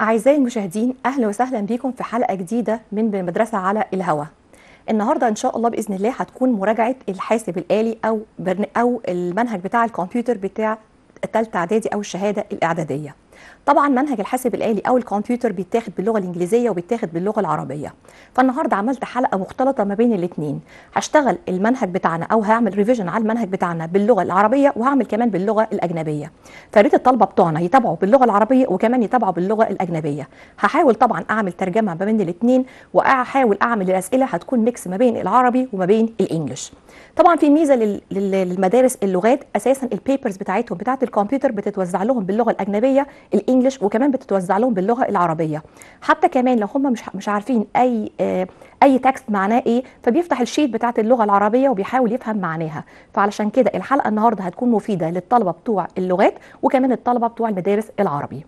أعزائي المشاهدين أهلا وسهلا بكم في حلقة جديدة من مدرسة على الهواء النهارده ان شاء الله باذن الله هتكون مراجعه الحاسب الالي او برن او المنهج بتاع الكمبيوتر بتاع الثالثه اعدادي او الشهاده الاعداديه طبعا منهج الحاسب الالي او الكمبيوتر بيتاخد باللغه الانجليزيه وبيتاخد باللغه العربيه فالنهارده عملت حلقه مختلطه ما بين الاثنين هشتغل المنهج بتاعنا او هعمل ريفيجن على المنهج بتاعنا باللغه العربيه وهعمل كمان باللغه الاجنبيه فريت الطلبه بتوعنا يتابعوا باللغه العربيه وكمان يتابعوا باللغه الاجنبيه هحاول طبعا اعمل ترجمه ما بين الاثنين وهحاول اعمل الاسئله هتكون ميكس ما بين العربي وما بين الانجليش طبعا في ميزه لل- لل- للمدارس اللغات اساسا البيبرز بتاعتهم بتاعه الكمبيوتر بتتوزع لهم باللغه الاجنبيه الانجليش وكمان بتتوزع لهم باللغه العربيه حتى كمان لو هم مش مش عارفين اي آه، اي تكست معناه ايه فبيفتح الشيت بتاعه اللغه العربيه وبيحاول يفهم معناها فعلشان كده الحلقه النهارده هتكون مفيده للطلبه بتوع اللغات وكمان الطلبه بتوع المدارس العربي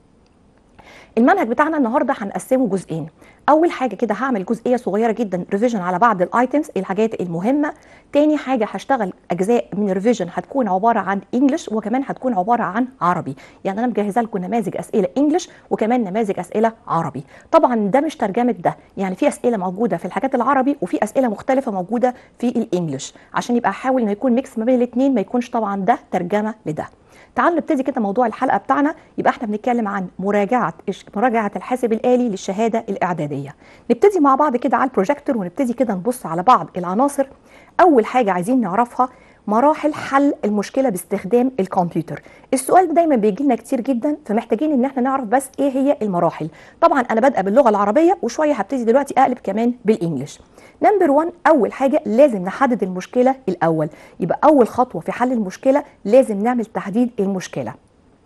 المنهج بتاعنا النهارده هنقسمه جزئين اول حاجه كده هعمل جزئيه صغيره جدا ريفيجن على بعض الايتمز الحاجات المهمه تاني حاجه هشتغل اجزاء من الريفيجن هتكون عباره عن انجلش وكمان هتكون عباره عن عربي يعني انا مجهزه لكم نماذج اسئله انجلش وكمان نماذج اسئله عربي طبعا ده مش ترجمه ده يعني في اسئله موجوده في الحاجات العربي وفي اسئله مختلفه موجوده في الانجلش عشان يبقى احاول انه يكون ميكس ما بين الاثنين ما يكونش طبعا ده ترجمه لده تعالوا نبتدي كده موضوع الحلقه بتاعنا يبقى احنا بنتكلم عن مراجعه إش- مراجعه الحاسب الالي للشهاده الاعداديه نبتدي مع بعض كده على البروجيكتور ونبتدي كده نبص على بعض العناصر اول حاجه عايزين نعرفها مراحل حل المشكله باستخدام الكمبيوتر السؤال ده دايما بيجي لنا كتير جدا فمحتاجين ان احنا نعرف بس ايه هي المراحل طبعا انا بادئه باللغه العربيه وشويه هبتدي دلوقتي اقلب كمان بالانجلش نمبر 1 اول حاجه لازم نحدد المشكله الاول يبقى اول خطوه في حل المشكله لازم نعمل تحديد المشكله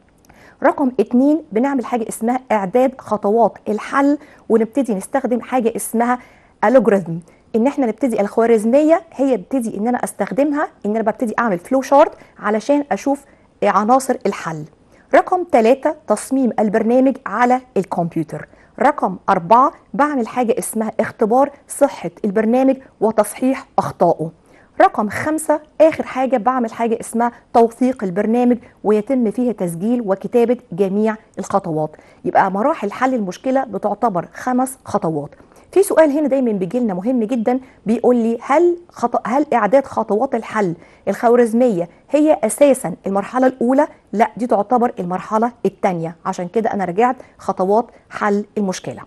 رقم اتنين بنعمل حاجة اسمها إعداد خطوات الحل ونبتدي نستخدم حاجة اسمها الوجوريثم إن إحنا نبتدي الخوارزمية هي ببتدي إن أنا أستخدمها إن أنا ببتدي أعمل فلو شارت علشان أشوف عناصر الحل رقم ثلاثة تصميم البرنامج على الكمبيوتر رقم أربعة بعمل حاجة اسمها اختبار صحة البرنامج وتصحيح أخطائه رقم خمسة آخر حاجة بعمل حاجة اسمها توثيق البرنامج ويتم فيها تسجيل وكتابة جميع الخطوات يبقى مراحل حل المشكلة بتعتبر خمس خطوات في سؤال هنا دايما بيجي لنا مهم جدا بيقول لي هل خط... هل اعداد خطوات الحل الخوارزميه هي اساسا المرحله الاولى لا دي تعتبر المرحله الثانيه عشان كده انا رجعت خطوات حل المشكله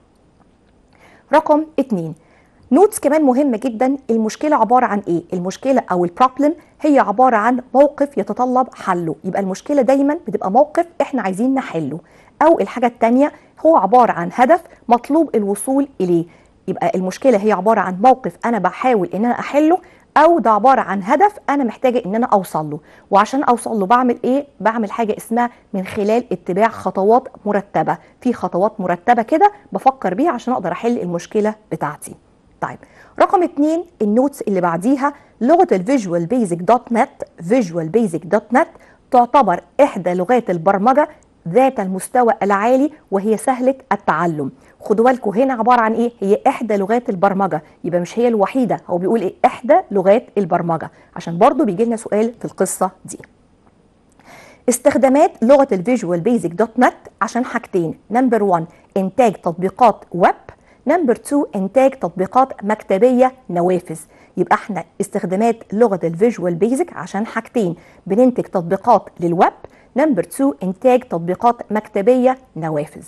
رقم اتنين نوتس كمان مهمة جدا المشكلة عبارة عن ايه؟ المشكلة او البروبلم هي عبارة عن موقف يتطلب حله يبقى المشكلة دايما بتبقى موقف احنا عايزين نحله او الحاجة التانية هو عبارة عن هدف مطلوب الوصول اليه يبقى المشكلة هي عبارة عن موقف انا بحاول ان انا احله او ده عبارة عن هدف انا محتاجة ان انا اوصل له وعشان اوصل له بعمل ايه بعمل حاجة اسمها من خلال اتباع خطوات مرتبة في خطوات مرتبة كده بفكر بيها عشان اقدر احل المشكلة بتاعتي طيب رقم اتنين النوتس اللي بعديها لغة الفيجوال بيزك دوت نت فيجوال بيزك دوت نت تعتبر إحدى لغات البرمجة ذات المستوى العالي وهي سهلة التعلم خدوا بالكم هنا عبارة عن إيه هي إحدى لغات البرمجة يبقى مش هي الوحيدة هو بيقول إيه إحدى لغات البرمجة عشان برضو بيجي لنا سؤال في القصة دي استخدامات لغة الفيجوال بيزك دوت نت عشان حاجتين نمبر 1 إنتاج تطبيقات ويب نمبر 2 إنتاج تطبيقات مكتبية نوافذ يبقى احنا استخدامات لغة الفيجوال بيزك عشان حاجتين بننتج تطبيقات للويب نمبر 2 إنتاج تطبيقات مكتبية نوافذ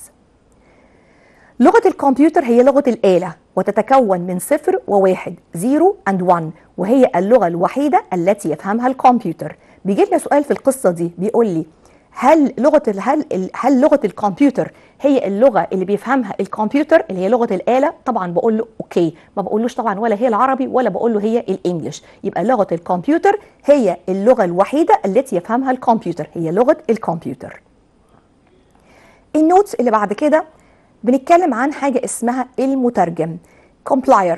لغة الكمبيوتر هي لغة الآلة وتتكون من صفر وواحد زيرو اند 1 وهي اللغة الوحيدة التي يفهمها الكمبيوتر بيجي لنا سؤال في القصة دي بيقول لي هل لغة ال- هل ال- هل لغة الكمبيوتر هي اللغة اللي بيفهمها الكمبيوتر اللي هي لغة الآلة طبعا بقول له اوكي ما بقولوش طبعا ولا هي العربي ولا بقول له هي الانجليش يبقى لغة الكمبيوتر هي اللغة الوحيدة التي يفهمها الكمبيوتر هي لغة الكمبيوتر النوتس اللي بعد كده بنتكلم عن حاجة اسمها المترجم كومبلاير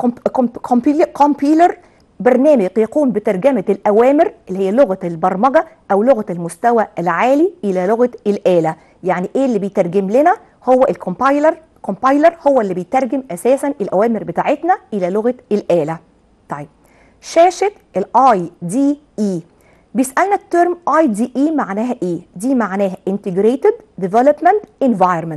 كومبيلر برنامج يقوم بترجمة الأوامر اللي هي لغة البرمجة أو لغة المستوى العالي إلى لغة الآلة يعني إيه اللي بيترجم لنا هو الكومبايلر كومبايلر هو اللي بيترجم أساسا الأوامر بتاعتنا إلى لغة الآلة طيب شاشة الاي دي اي بيسألنا الترم اي دي اي معناها ايه دي معناها integrated development environment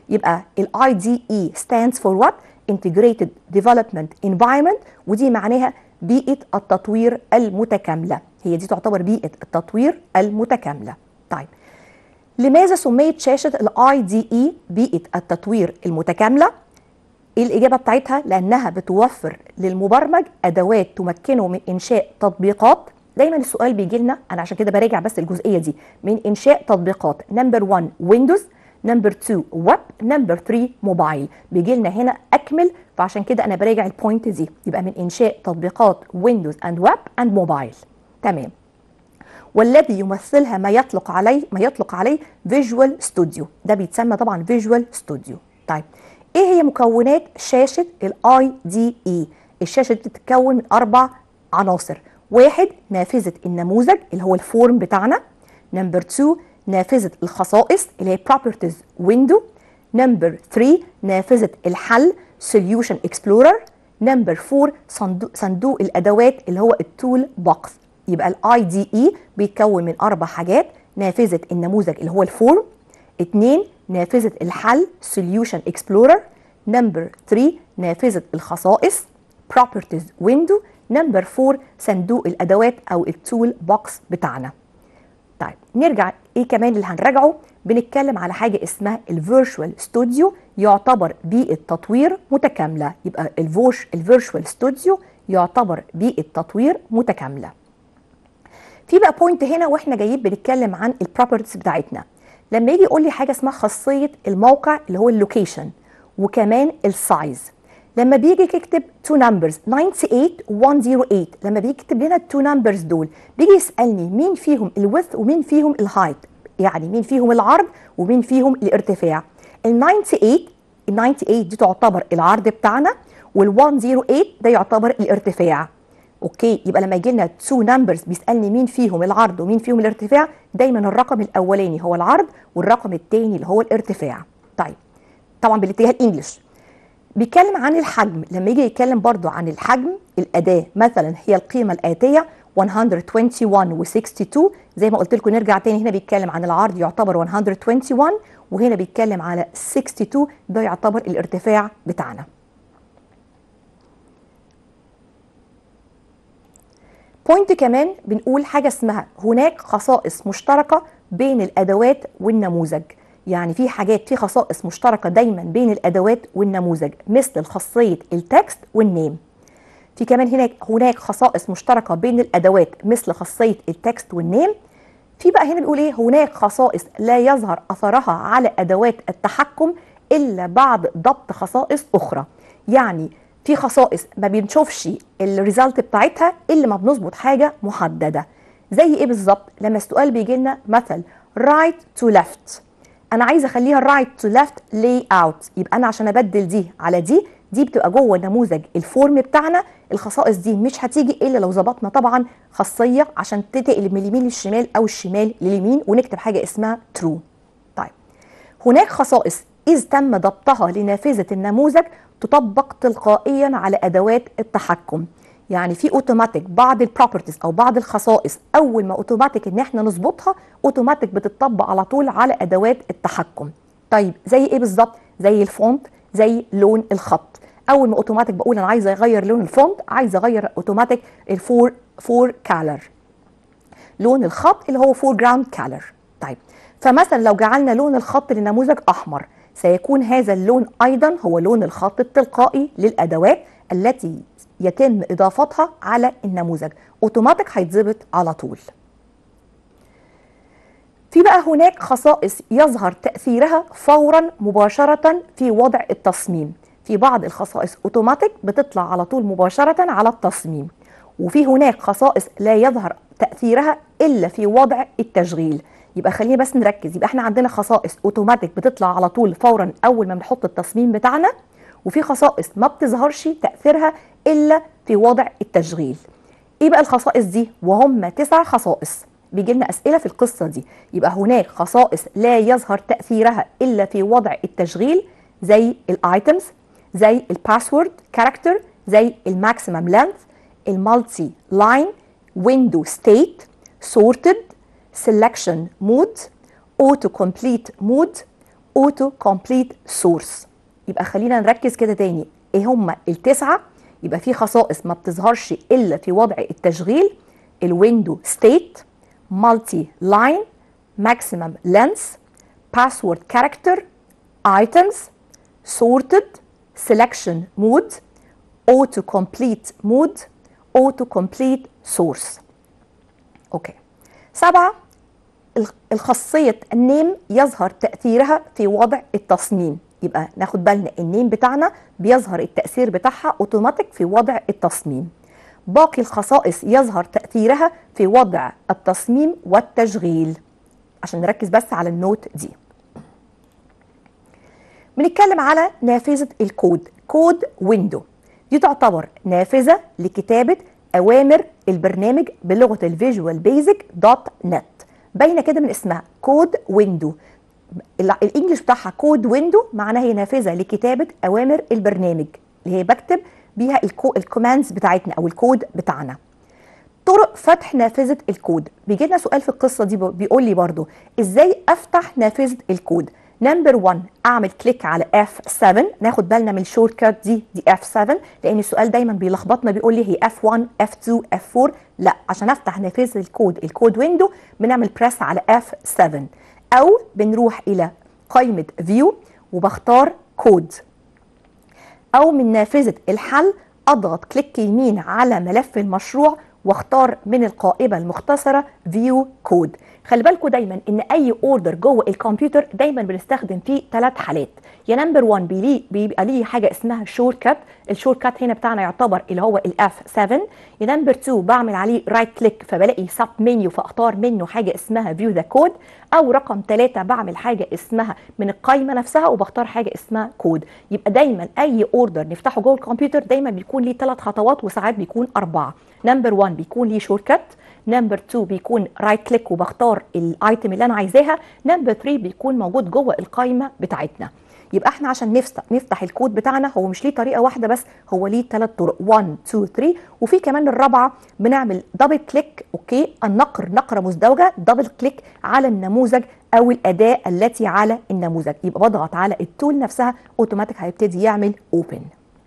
يبقى ال IDE stands for what Integrated Development Environment ودي معناها بيئة التطوير المتكاملة هي دي تعتبر بيئة التطوير المتكاملة طيب لماذا سميت شاشة ال IDE بيئة التطوير المتكاملة الإجابة بتاعتها لأنها بتوفر للمبرمج أدوات تمكنه من إنشاء تطبيقات دايما السؤال بيجي لنا أنا عشان كده براجع بس الجزئية دي من إنشاء تطبيقات نمبر 1 ويندوز نمبر 2 ويب نمبر 3 موبايل بيجي لنا هنا أكمل فعشان كده أنا براجع البوينت دي يبقى من إنشاء تطبيقات ويندوز أند ويب أند موبايل تمام والذي يمثلها ما يطلق عليه ما يطلق عليه فيجوال ستوديو ده بيتسمى طبعا فيجوال ستوديو طيب ايه هي مكونات شاشه الاي دي اي الشاشه دي بتتكون من اربع عناصر واحد نافذه النموذج اللي هو الفورم بتاعنا نمبر 2 نافذه الخصائص اللي هي properties window نمبر 3 نافذه الحل solution explorer نمبر 4 صندوق, صندوق الادوات اللي هو التول بوكس يبقى الاي دي اي بيتكون من اربع حاجات نافذه النموذج اللي هو الفورم اثنين نافذه الحل solution explorer نمبر 3 نافذه الخصائص properties window نمبر 4 صندوق الادوات او التول بوكس بتاعنا طيب نرجع ايه كمان اللي هنراجعه بنتكلم على حاجه اسمها الفيرتشوال ستوديو يعتبر بيئه تطوير متكامله يبقى الفوش الفيرتشوال ستوديو يعتبر بيئه تطوير متكامله في بقى بوينت هنا واحنا جايين بنتكلم عن البروبرتيز بتاعتنا لما يجي يقول لي حاجه اسمها خاصيه الموقع اللي هو اللوكيشن وكمان السايز لما بيجي يكتب تو نمبرز 98 108 لما بيجي يكتب لنا التو نمبرز دول بيجي يسالني مين فيهم الويث ومين فيهم الهايت يعني مين فيهم العرض ومين فيهم الارتفاع ال 98 ال 98 دي تعتبر العرض بتاعنا وال 108 ده يعتبر الارتفاع اوكي يبقى لما يجي لنا تو نمبرز بيسالني مين فيهم العرض ومين فيهم الارتفاع دايما الرقم الاولاني هو العرض والرقم الثاني اللي هو الارتفاع طيب طبعا بالاتجاه الانجليش بيتكلم عن الحجم لما يجي يتكلم برضو عن الحجم الاداه مثلا هي القيمه الاتيه 121 و 62 زي ما قلت لكم نرجع تاني هنا بيتكلم عن العرض يعتبر 121 وهنا بيتكلم على 62 ده يعتبر الارتفاع بتاعنا بوينت كمان بنقول حاجه اسمها هناك خصائص مشتركه بين الادوات والنموذج يعني في حاجات في خصائص مشتركه دايما بين الادوات والنموذج مثل خاصيه التكست والنيم في كمان هناك هناك خصائص مشتركه بين الادوات مثل خاصيه التكست والنيم في بقى هنا بيقول ايه هناك خصائص لا يظهر اثرها على ادوات التحكم الا بعد ضبط خصائص اخرى يعني في خصائص ما بنشوفش الريزلت بتاعتها الا ما بنظبط حاجه محدده زي ايه بالظبط لما السؤال بيجي لنا مثل right to left انا عايزه اخليها right to left layout يبقى انا عشان ابدل دي على دي دي بتبقى جوه نموذج الفورم بتاعنا الخصائص دي مش هتيجي الا لو ظبطنا طبعا خاصيه عشان تتقلب من اليمين للشمال او الشمال لليمين ونكتب حاجه اسمها true طيب هناك خصائص اذ تم ضبطها لنافذه النموذج تطبق تلقائيا على ادوات التحكم يعني في اوتوماتيك بعض البروبرتيز او بعض الخصائص اول ما اوتوماتيك ان احنا نظبطها اوتوماتيك بتطبق على طول على ادوات التحكم طيب زي ايه بالظبط زي الفونت زي لون الخط اول ما اوتوماتيك بقول انا عايزه اغير لون الفونت عايزه اغير اوتوماتيك الفور فور كالر لون الخط اللي هو فور جراوند كالر طيب فمثلا لو جعلنا لون الخط لنموذج احمر سيكون هذا اللون ايضا هو لون الخط التلقائي للادوات التي يتم اضافتها على النموذج اوتوماتيك هيتظبط على طول في بقى هناك خصائص يظهر تاثيرها فورا مباشره في وضع التصميم في بعض الخصائص اوتوماتيك بتطلع على طول مباشره على التصميم وفي هناك خصائص لا يظهر تاثيرها الا في وضع التشغيل يبقى خلينا بس نركز يبقى احنا عندنا خصائص اوتوماتيك بتطلع على طول فورا اول ما بنحط التصميم بتاعنا وفي خصائص ما بتظهرش تاثيرها الا في وضع التشغيل ايه بقى الخصائص دي وهم تسع خصائص بيجي لنا اسئله في القصه دي يبقى هناك خصائص لا يظهر تاثيرها الا في وضع التشغيل زي الايتمز زي الباسورد كاركتر زي الماكسيمم لينث المالتي لاين ويندو ستيت سورتد selection mode auto complete mode اوتو كومبليت سورس يبقى خلينا نركز كده تاني ايه هما التسعه يبقى في خصائص ما بتظهرش الا في وضع التشغيل الويندو ستيت مالتي لاين ماكسيمم لينس باسورد كاركتر items sorted selection mode auto complete mode auto complete source اوكي سبعة الخاصية النيم يظهر تأثيرها في وضع التصميم يبقى ناخد بالنا النيم بتاعنا بيظهر التأثير بتاعها اوتوماتيك في وضع التصميم باقي الخصائص يظهر تأثيرها في وضع التصميم والتشغيل عشان نركز بس على النوت دي بنتكلم على نافذة الكود كود ويندو دي تعتبر نافذة لكتابة أوامر البرنامج بلغة الفيجوال بيزك دوت نت باينة كده من اسمها كود ويندو الانجليش بتاعها كود ويندو معناها هي نافذة لكتابة أوامر البرنامج اللي هي بكتب بيها الكوماندز بتاعتنا أو الكود بتاعنا طرق فتح نافذة الكود بيجي لنا سؤال في القصة دي بيقول لي برضو ازاي افتح نافذة الكود نمبر 1 اعمل كليك على F7 ناخد بالنا من الشورت كات دي دي F7 لان السؤال دايما بيلخبطنا بيقول لي هي F1 F2 F4 لا عشان افتح نافذه الكود الكود ويندو بنعمل بريس على F7 او بنروح الى قائمه فيو وبختار كود او من نافذه الحل اضغط كليك يمين على ملف المشروع واختار من القائمه المختصره فيو كود خلي بالكم دايما ان اي اوردر جوه الكمبيوتر دايما بنستخدم فيه ثلاث حالات يا نمبر 1 بيبقى ليه حاجه اسمها شورت كات الشورت كات هنا بتاعنا يعتبر اللي هو الاف 7 يا نمبر 2 بعمل عليه رايت right كليك فبلاقي سب منيو فاختار منه حاجه اسمها فيو ذا كود او رقم 3 بعمل حاجه اسمها من القائمه نفسها وبختار حاجه اسمها كود يبقى دايما اي اوردر نفتحه جوه الكمبيوتر دايما بيكون ليه ثلاث خطوات وساعات بيكون اربعه نمبر 1 بيكون ليه شورت كات نمبر 2 بيكون رايت right كليك وبختار الايتم اللي انا عايزاها نمبر 3 بيكون موجود جوه القائمه بتاعتنا يبقى احنا عشان نفتح نفتح الكود بتاعنا هو مش ليه طريقه واحده بس هو ليه ثلاث طرق 1 2 3 وفي كمان الرابعه بنعمل دبل كليك اوكي النقر نقره مزدوجه دبل كليك على النموذج او الاداه التي على النموذج يبقى بضغط على التول نفسها اوتوماتيك هيبتدي يعمل اوبن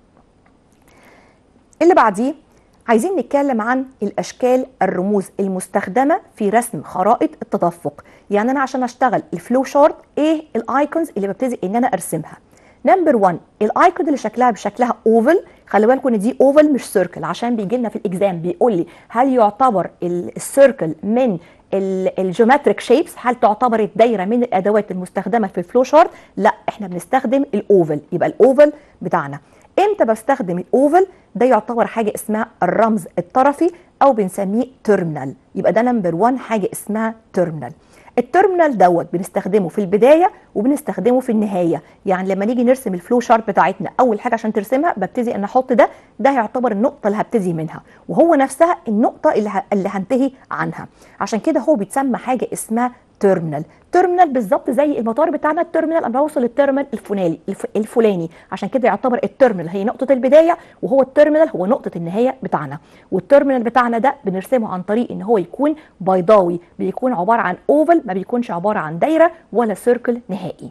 اللي بعديه عايزين نتكلم عن الاشكال الرموز المستخدمه في رسم خرائط التدفق يعني انا عشان اشتغل الفلو شارت ايه الايكونز اللي ببتدي ان انا ارسمها نمبر 1 الايكون اللي شكلها بشكلها اوفل خلي بالكم ان دي اوفل مش سيركل عشان بيجي لنا في الاكزام بيقول لي هل يعتبر السيركل من الجيومتريك شيبس هل تعتبر الدايره من الادوات المستخدمه في الفلو شارت لا احنا بنستخدم الاوفل يبقى الاوفل بتاعنا امتى بستخدم الاوفل ده يعتبر حاجه اسمها الرمز الطرفي او بنسميه تيرمينال يبقى ده نمبر 1 حاجه اسمها تيرمينال التيرمينال دوت بنستخدمه في البدايه وبنستخدمه في النهايه يعني لما نيجي نرسم الفلو شارت بتاعتنا اول حاجه عشان ترسمها ببتدي ان احط ده ده هيعتبر النقطه اللي هبتدي منها وهو نفسها النقطه اللي ه... اللي هنتهي عنها عشان كده هو بيتسمى حاجه اسمها تيرمينال تيرمينال بالظبط زي المطار بتاعنا التيرمينال انا بوصل للتيرمينال الفلاني الف... الفلاني عشان كده يعتبر التيرمينال هي نقطه البدايه وهو التيرمينال هو نقطه النهايه بتاعنا والتيرمينال بتاعنا ده بنرسمه عن طريق ان هو يكون بيضاوي بيكون عباره عن اوفل ما بيكونش عباره عن دايره ولا سيركل نهائي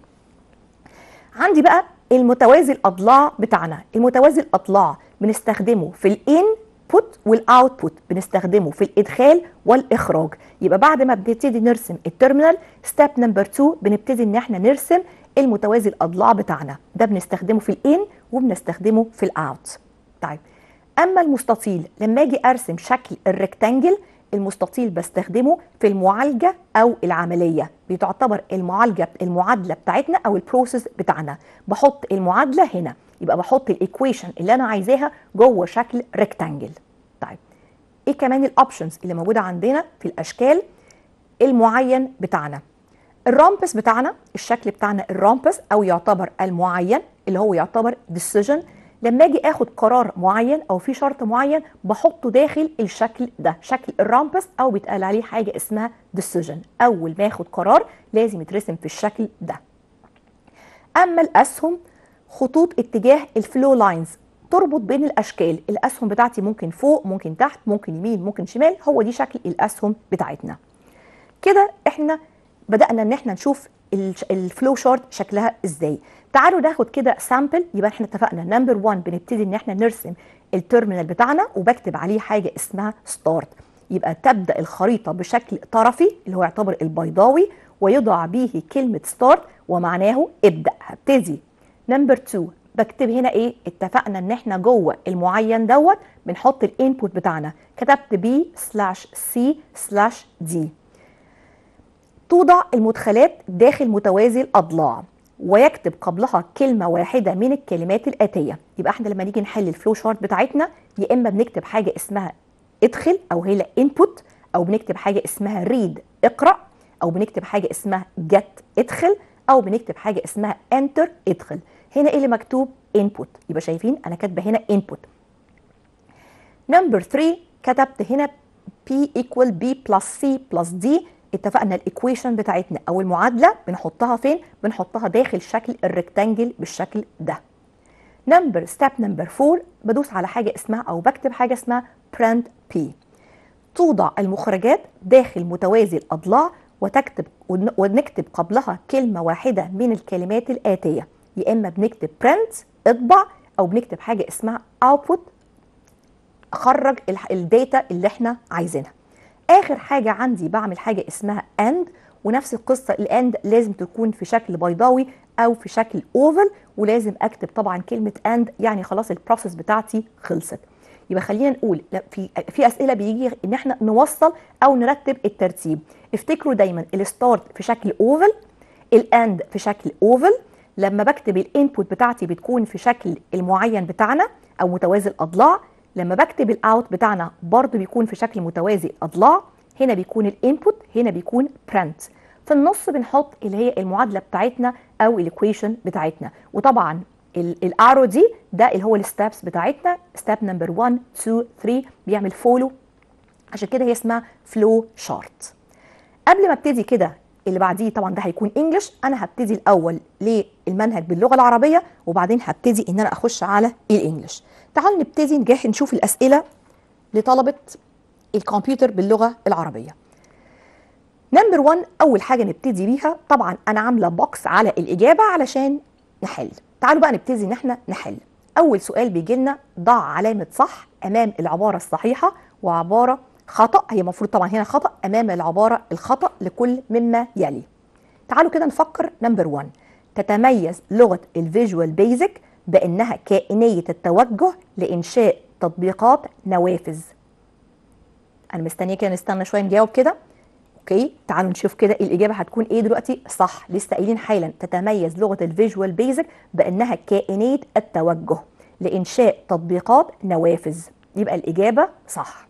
عندي بقى المتوازي الاضلاع بتاعنا المتوازي الاضلاع بنستخدمه في الان بوت والاوتبوت بنستخدمه في الادخال والاخراج يبقى بعد ما بنبتدي نرسم التيرمينال ستيب نمبر 2 بنبتدي ان احنا نرسم المتوازي الاضلاع بتاعنا ده بنستخدمه في الان وبنستخدمه في الاوت طيب اما المستطيل لما اجي ارسم شكل الريكتانجل المستطيل بستخدمه في المعالجه او العمليه بتعتبر المعالجه المعادله بتاعتنا او البروسيس بتاعنا بحط المعادله هنا يبقى بحط الايكويشن اللي انا عايزاها جوه شكل ريكتانجل طيب ايه كمان الاوبشنز اللي موجوده عندنا في الاشكال المعين بتاعنا الرامبس بتاعنا الشكل بتاعنا الرامبس او يعتبر المعين اللي هو يعتبر decision لما اجي اخد قرار معين او في شرط معين بحطه داخل الشكل ده شكل الرامبس او بيتقال عليه حاجه اسمها decision اول ما اخد قرار لازم يترسم في الشكل ده اما الاسهم خطوط اتجاه الفلو لاينز تربط بين الاشكال الاسهم بتاعتي ممكن فوق ممكن تحت ممكن يمين ممكن شمال هو دي شكل الاسهم بتاعتنا كده احنا بدانا ان احنا نشوف الفلو شارت شكلها ازاي تعالوا ناخد كده سامبل يبقى احنا اتفقنا نمبر 1 بنبتدي ان احنا نرسم التيرمينال بتاعنا وبكتب عليه حاجه اسمها ستارت يبقى تبدا الخريطه بشكل طرفي اللي هو يعتبر البيضاوي ويضع به كلمه ستارت ومعناه ابدا هبتدي نمبر 2 بكتب هنا ايه اتفقنا ان احنا جوه المعين دوت بنحط الانبوت بتاعنا كتبت بي سلاش سي سلاش دي توضع المدخلات داخل متوازي الاضلاع ويكتب قبلها كلمة واحدة من الكلمات الآتية يبقى احنا لما نيجي نحل الفلو شارت بتاعتنا يا إما بنكتب حاجة اسمها ادخل أو هي input أو بنكتب حاجة اسمها read اقرأ أو بنكتب حاجة اسمها get ادخل أو بنكتب حاجة اسمها enter ادخل هنا ايه اللي مكتوب input يبقى شايفين أنا كاتبة هنا input نمبر 3 كتبت هنا P equal B plus C plus D اتفقنا الايكويشن بتاعتنا او المعادله بنحطها فين بنحطها داخل شكل الريكتانجل بالشكل ده نمبر ستيب نمبر 4 بدوس على حاجه اسمها او بكتب حاجه اسمها print P توضع المخرجات داخل متوازي الاضلاع وتكتب ونكتب قبلها كلمه واحده من الكلمات الاتيه يا اما بنكتب print اطبع او بنكتب حاجه اسمها output اخرج الداتا اللي احنا عايزينها اخر حاجه عندي بعمل حاجه اسمها اند ونفس القصه الاند لازم تكون في شكل بيضاوي او في شكل اوفل ولازم اكتب طبعا كلمه اند يعني خلاص البروسيس بتاعتي خلصت يبقى خلينا نقول في في اسئله بيجي ان احنا نوصل او نرتب الترتيب افتكروا دايما الستارت في شكل اوفل الاند في شكل اوفل لما بكتب الانبوت بتاعتي بتكون في شكل المعين بتاعنا او متوازي الاضلاع لما بكتب الاوت بتاعنا برضو بيكون في شكل متوازي اضلاع هنا بيكون الانبوت هنا بيكون برنت في النص بنحط اللي هي المعادله بتاعتنا او الايكويشن بتاعتنا وطبعا الارو دي ده اللي هو الستابس بتاعتنا ستيب نمبر 1 2 3 بيعمل فولو عشان كده هي اسمها فلو شارت قبل ما ابتدي كده اللي بعديه طبعا ده هيكون انجلش انا هبتدي الاول للمنهج باللغه العربيه وبعدين هبتدي ان انا اخش على الانجليش تعالوا نبتدي نجاح نشوف الاسئله لطلبه الكمبيوتر باللغه العربيه نمبر 1 اول حاجه نبتدي بيها طبعا انا عامله بوكس على الاجابه علشان نحل تعالوا بقى نبتدي ان احنا نحل اول سؤال بيجي لنا ضع علامه صح امام العباره الصحيحه وعباره خطا هي المفروض طبعا هنا خطا امام العباره الخطا لكل مما يلي تعالوا كده نفكر نمبر 1 تتميز لغه الفيجوال بيزك بانها كائنيه التوجه لانشاء تطبيقات نوافذ انا مستنيه كده نستنى شويه نجاوب كده اوكي تعالوا نشوف كده الاجابه هتكون ايه دلوقتي صح لسه قايلين حالا تتميز لغه الفيجوال بيزك بانها كائنيه التوجه لانشاء تطبيقات نوافذ يبقى الاجابه صح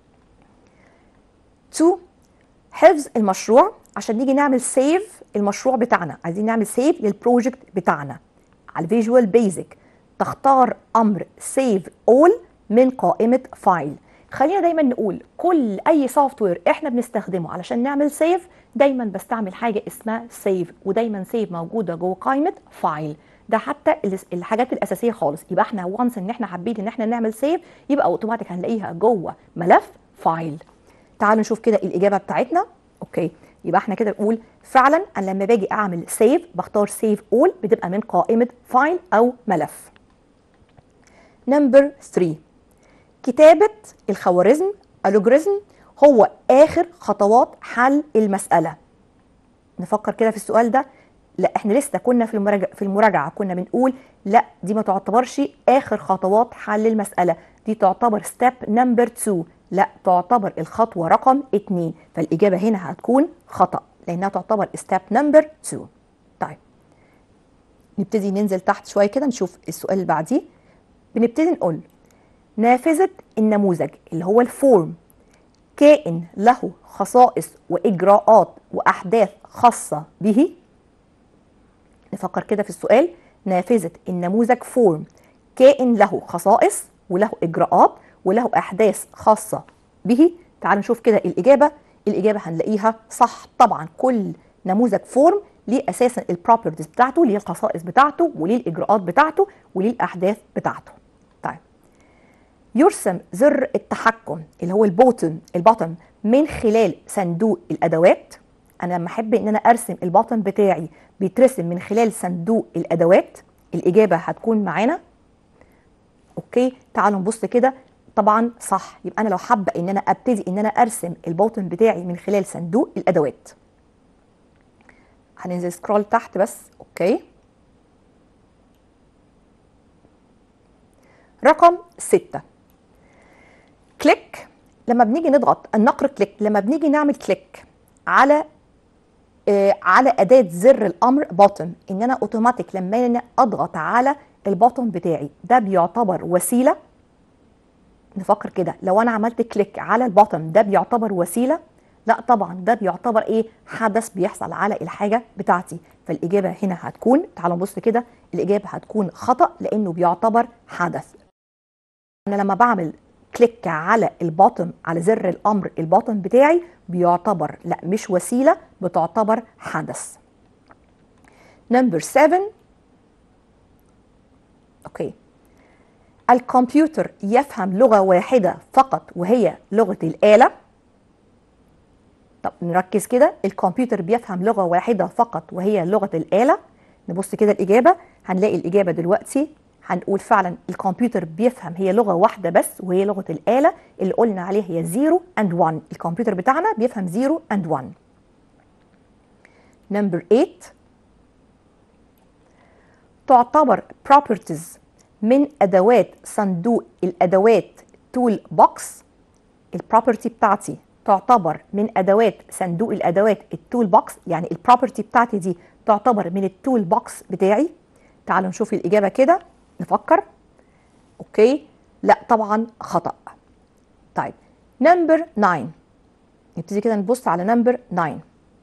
2 حفظ المشروع عشان نيجي نعمل سيف المشروع بتاعنا عايزين نعمل سيف للبروجكت بتاعنا على الفيجوال بيزك تختار امر سيف اول من قائمه فايل خلينا دايما نقول كل اي سوفت وير احنا بنستخدمه علشان نعمل سيف دايما بستعمل حاجه اسمها سيف ودايما سيف موجوده جوه قائمه فايل ده حتى الحاجات الاساسيه خالص يبقى احنا وانس ان احنا حابين ان احنا نعمل سيف يبقى اوتوماتيك هنلاقيها جوه ملف فايل تعالوا نشوف كده الاجابه بتاعتنا اوكي يبقى احنا كده نقول فعلا انا لما باجي اعمل سيف بختار سيف اول بتبقى من قائمه فايل او ملف نمبر 3 كتابه الخوارزم الوجوريزم هو اخر خطوات حل المساله نفكر كده في السؤال ده لا احنا لسه كنا في المراجعه في المراجعه كنا بنقول لا دي ما تعتبرش اخر خطوات حل المساله دي تعتبر ستيب نمبر 2 لا تعتبر الخطوه رقم 2 فالاجابه هنا هتكون خطا لانها تعتبر ستيب نمبر 2 طيب نبتدي ننزل تحت شويه كده نشوف السؤال اللي بعديه بنبتدي نقول نافذه النموذج اللي هو الفورم كائن له خصائص واجراءات واحداث خاصه به نفكر كده في السؤال نافذه النموذج فورم كائن له خصائص وله اجراءات وله احداث خاصه به تعالوا نشوف كده الاجابه الاجابه هنلاقيها صح طبعا كل نموذج فورم ليه اساسا البروبرتيز بتاعته ليه الخصائص بتاعته وليه الاجراءات بتاعته وليه الاحداث بتاعته طيب يرسم زر التحكم اللي هو البوتن البوتن من خلال صندوق الادوات انا لما احب ان انا ارسم البطن بتاعي بيترسم من خلال صندوق الادوات الاجابه هتكون معانا اوكي تعالوا نبص كده طبعا صح يبقى انا لو حابه ان انا ابتدي ان انا ارسم الباطن بتاعي من خلال صندوق الادوات هننزل سكرول تحت بس اوكي رقم ستة كليك لما بنيجي نضغط النقر كليك لما بنيجي نعمل كليك على آه على اداه زر الامر بوتن ان انا اوتوماتيك لما انا اضغط على البوتن بتاعي ده بيعتبر وسيله نفكر كده لو انا عملت كليك على البوتن ده بيعتبر وسيله لا طبعا ده بيعتبر ايه حدث بيحصل على الحاجه بتاعتي فالاجابه هنا هتكون تعالوا نبص كده الاجابه هتكون خطا لانه بيعتبر حدث انا لما بعمل كليك على الباطن على زر الامر الباطن بتاعي بيعتبر لا مش وسيله بتعتبر حدث نمبر 7 اوكي الكمبيوتر يفهم لغه واحده فقط وهي لغه الاله طب نركز كده الكمبيوتر بيفهم لغه واحده فقط وهي لغه الاله نبص كده الاجابه هنلاقي الاجابه دلوقتي هنقول فعلا الكمبيوتر بيفهم هي لغه واحده بس وهي لغه الاله اللي قلنا عليها هي 0 اند 1 الكمبيوتر بتاعنا بيفهم 0 اند 1 نمبر 8 تعتبر properties من ادوات صندوق الادوات تول بوكس البروبرتي بتاعتي تعتبر من ادوات صندوق الادوات التول بوكس يعني البروبرتي بتاعتي دي تعتبر من التول بوكس بتاعي تعالوا نشوف الاجابه كده نفكر اوكي لا طبعا خطا طيب نمبر 9 نبتدي كده نبص على نمبر 9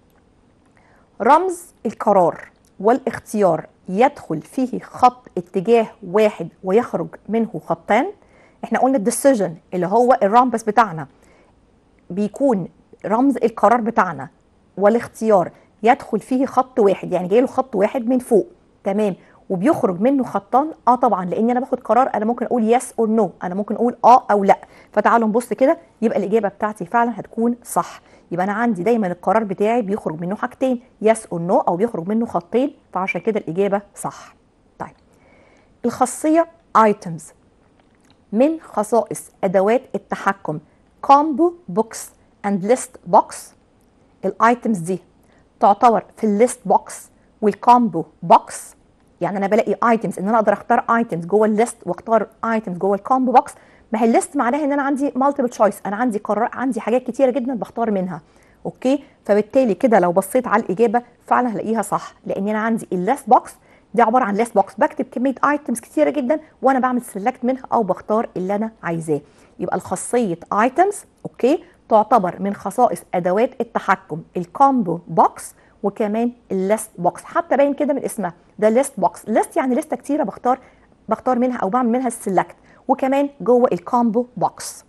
رمز القرار والاختيار يدخل فيه خط اتجاه واحد ويخرج منه خطان احنا قلنا الديسيجن اللي هو الرامبس بتاعنا بيكون رمز القرار بتاعنا والاختيار يدخل فيه خط واحد يعني جاي له خط واحد من فوق تمام وبيخرج منه خطان اه طبعا لان انا باخد قرار انا ممكن اقول يس اور نو انا ممكن اقول اه او لا فتعالوا نبص كده يبقى الاجابه بتاعتي فعلا هتكون صح يبقى انا عندي دايما القرار بتاعي بيخرج منه حاجتين يس اور نو او بيخرج منه خطين فعشان كده الاجابه صح طيب الخاصيه ايتمز من خصائص ادوات التحكم كومبو بوكس اند ليست بوكس الايتمز دي تعتبر في الليست بوكس والكومبو بوكس يعني انا بلاقي ايتمز ان انا اقدر اختار ايتمز جوه الليست واختار ايتمز جوه الكومبو بوكس ما هي الليست معناها ان انا عندي مالتيبل تشويس انا عندي قرار عندي حاجات كتيره جدا بختار منها اوكي فبالتالي كده لو بصيت على الاجابه فعلا هلاقيها صح لان انا عندي الليست بوكس دي عباره عن ليست بوكس بكتب كميه ايتمز كتيره جدا وانا بعمل سيلكت منها او بختار اللي انا عايزاه يبقى الخاصيه ايتمز اوكي تعتبر من خصائص ادوات التحكم الكومبو بوكس وكمان الليست بوكس حتى باين كده من اسمها ده ليست بوكس ليست يعني لسته كتيره بختار بختار منها او بعمل منها السلكت وكمان جوه الكومبو بوكس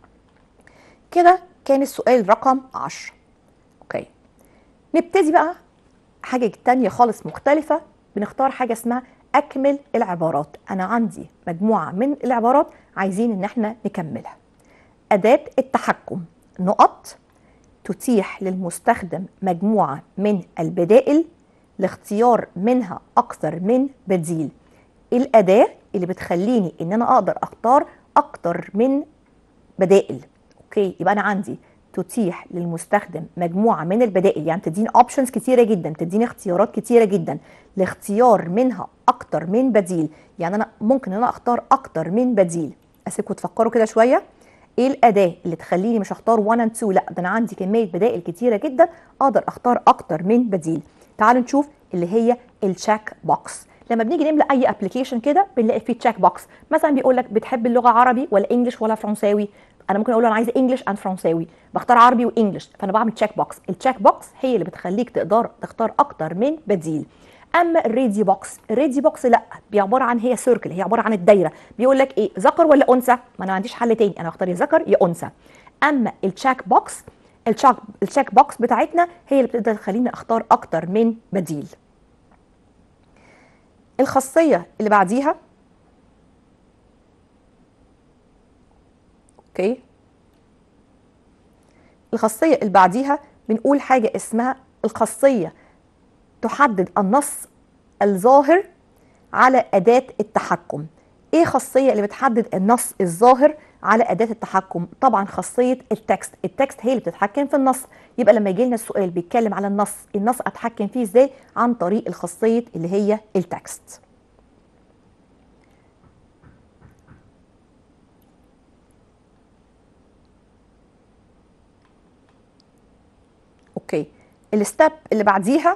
كده كان السؤال رقم 10 اوكي نبتدي بقى حاجه تانية خالص مختلفه بنختار حاجه اسمها اكمل العبارات انا عندي مجموعه من العبارات عايزين ان احنا نكملها اداه التحكم نقط تتيح للمستخدم مجموعه من البدائل لاختيار منها اكثر من بديل الاداه اللي بتخليني ان انا اقدر اختار اكتر من بدائل اوكي يبقى انا عندي تتيح للمستخدم مجموعه من البدائل يعني تديني اوبشنز كتيره جدا تديني اختيارات كتيره جدا لاختيار منها اكتر من بديل يعني انا ممكن ان انا اختار اكتر من بديل اسيبكم تفكروا كده شويه ايه الاداه اللي تخليني مش اختار 1 اند 2 لا ده انا عندي كميه بدائل كتيره جدا اقدر اختار اكتر من بديل تعالوا نشوف اللي هي التشيك بوكس لما بنيجي نملى اي ابلكيشن كده بنلاقي فيه تشيك بوكس مثلا بيقول لك بتحب اللغه عربي ولا انجلش ولا فرنساوي انا ممكن اقول له انا عايزه انجلش اند فرنساوي بختار عربي وانجلش فانا بعمل تشيك بوكس التشيك بوكس هي اللي بتخليك تقدر تختار اكتر من بديل اما الريدي بوكس الريدي بوكس لا عباره عن هي سيركل هي عباره عن الدايره بيقول لك ايه ذكر ولا انثى ما انا ما عنديش حل تاني انا اختار يا ذكر يا انثى اما التشيك بوكس التشيك التشيك بوكس بتاعتنا هي اللي بتقدر تخليني اختار اكتر من بديل الخاصيه اللي بعديها اوكي الخاصيه اللي بعديها بنقول حاجه اسمها الخاصيه تحدد النص الظاهر على اداه التحكم ايه خاصيه اللي بتحدد النص الظاهر على اداه التحكم طبعا خاصيه التكست التكست هي اللي بتتحكم في النص يبقى لما يجي لنا السؤال بيتكلم على النص النص اتحكم فيه ازاي عن طريق الخاصيه اللي هي التكست اوكي الستep اللي بعديها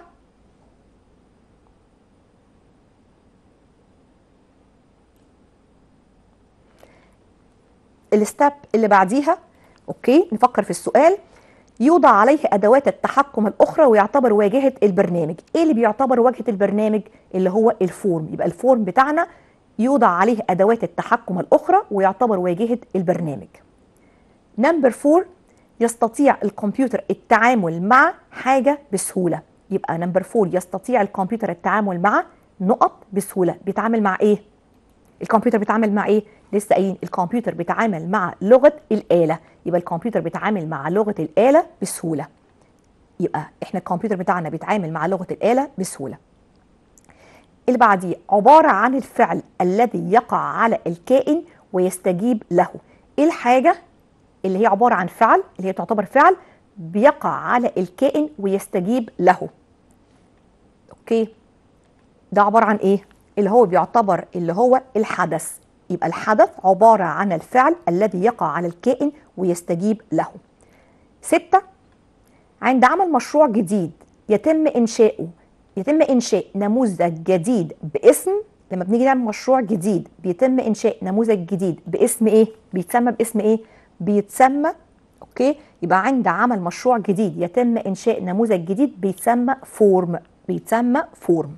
الستep اللي بعديها اوكي نفكر في السؤال يوضع عليه ادوات التحكم الاخرى ويعتبر واجهه البرنامج ايه اللي بيعتبر واجهه البرنامج اللي هو الفورم يبقى الفورم بتاعنا يوضع عليه ادوات التحكم الاخرى ويعتبر واجهه البرنامج نمبر 4 يستطيع الكمبيوتر التعامل مع حاجه بسهوله يبقى نمبر 4 يستطيع الكمبيوتر التعامل مع نقط بسهوله بيتعامل مع ايه الكمبيوتر بيتعامل مع ايه لسه قايلين الكمبيوتر بيتعامل مع لغه الاله يبقى الكمبيوتر بيتعامل مع لغه الاله بسهوله يبقى احنا الكمبيوتر بتاعنا بيتعامل مع لغه الاله بسهوله اللي بعديه عباره عن الفعل الذي يقع على الكائن ويستجيب له ايه الحاجه اللي هي عباره عن فعل اللي هي تعتبر فعل بيقع على الكائن ويستجيب له اوكي ده عباره عن ايه اللي هو بيعتبر اللي هو الحدث يبقى الحدث عبارة عن الفعل الذي يقع على الكائن ويستجيب له ستة عند عمل مشروع جديد يتم إنشاؤه يتم إنشاء نموذج جديد باسم لما بنيجي نعمل مشروع جديد بيتم إنشاء نموذج جديد باسم إيه؟ بيتسمى باسم إيه؟ بيتسمى أوكي يبقى عند عمل مشروع جديد يتم إنشاء نموذج جديد بيتسمى فورم بيتسمى فورم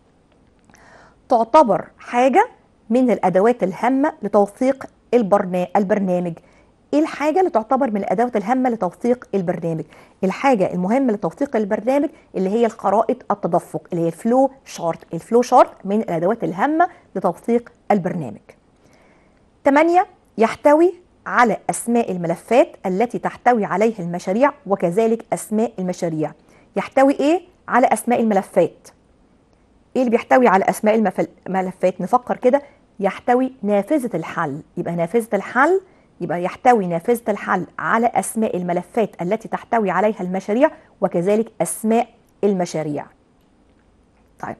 تعتبر حاجة من الأدوات الهامة لتوثيق البرنا... البرنامج ايه الحاجة اللي تعتبر من الأدوات الهامة لتوثيق البرنامج الحاجة المهمة لتوثيق البرنامج اللي هي الخرائط التدفق اللي هي الفلو شارت الفلو شارت من الأدوات الهامة لتوثيق البرنامج 8 يحتوي على أسماء الملفات التي تحتوي عليها المشاريع وكذلك أسماء المشاريع يحتوي إيه؟ على أسماء الملفات ايه اللي بيحتوي على اسماء الملفات نفكر كده يحتوي نافذه الحل يبقى نافذه الحل يبقى يحتوي نافذه الحل على اسماء الملفات التي تحتوي عليها المشاريع وكذلك اسماء المشاريع طيب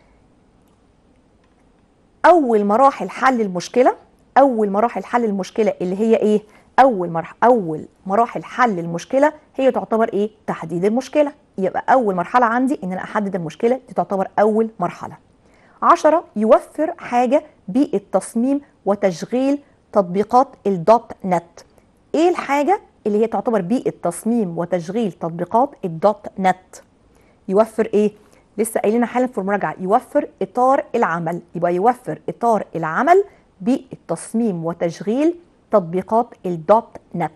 اول مراحل حل المشكله اول مراحل حل المشكله اللي هي ايه اول مرح اول مراحل حل المشكله هي تعتبر ايه تحديد المشكله يبقى اول مرحله عندي ان انا احدد المشكله دي تعتبر اول مرحله عشرة يوفر حاجه بيئه تصميم وتشغيل تطبيقات الدوت نت ايه الحاجه اللي هي تعتبر بيئه تصميم وتشغيل تطبيقات الدوت نت يوفر ايه لسه قايلين حالا في المراجعه يوفر اطار العمل يبقى يوفر اطار العمل بيئه تصميم وتشغيل تطبيقات الدوت نت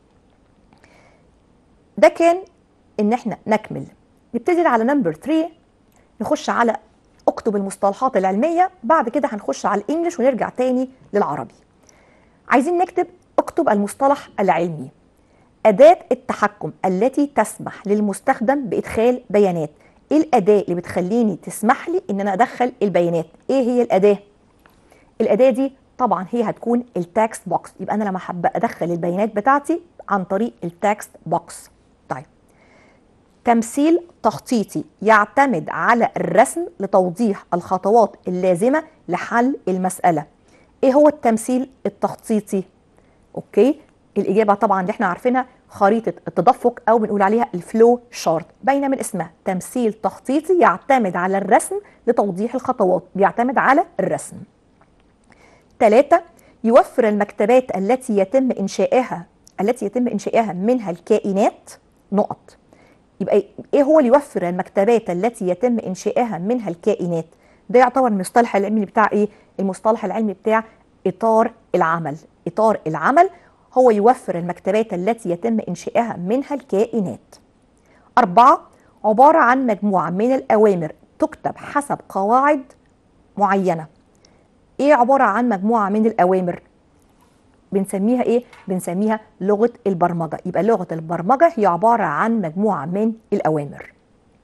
ده كان ان احنا نكمل نبتدي على نمبر 3 نخش على اكتب المصطلحات العلميه بعد كده هنخش على الانجليش ونرجع تاني للعربي عايزين نكتب اكتب المصطلح العلمي اداه التحكم التي تسمح للمستخدم بادخال بيانات ايه الاداه اللي بتخليني تسمح لي ان انا ادخل البيانات ايه هي الاداه الاداه دي طبعا هي هتكون التكست بوكس يبقى انا لما حابه ادخل البيانات بتاعتي عن طريق التكست بوكس طيب تمثيل تخطيطي يعتمد على الرسم لتوضيح الخطوات اللازمه لحل المساله ايه هو التمثيل التخطيطي اوكي الاجابه طبعا اللي احنا عارفينها خريطه التدفق او بنقول عليها الفلو شارت باينه من اسمها تمثيل تخطيطي يعتمد على الرسم لتوضيح الخطوات بيعتمد على الرسم ثلاثة يوفر المكتبات التي يتم إنشائها التي يتم إنشائها منها الكائنات نقط يبقى إيه هو اللي يوفر المكتبات التي يتم إنشائها منها الكائنات ده يعتبر المصطلح العلمي بتاع إيه المصطلح العلمي بتاع إطار العمل إطار العمل هو يوفر المكتبات التي يتم إنشائها منها الكائنات أربعة عبارة عن مجموعة من الأوامر تكتب حسب قواعد معينة ايه عباره عن مجموعه من الاوامر بنسميها ايه بنسميها لغه البرمجه يبقى لغه البرمجه هي عباره عن مجموعه من الاوامر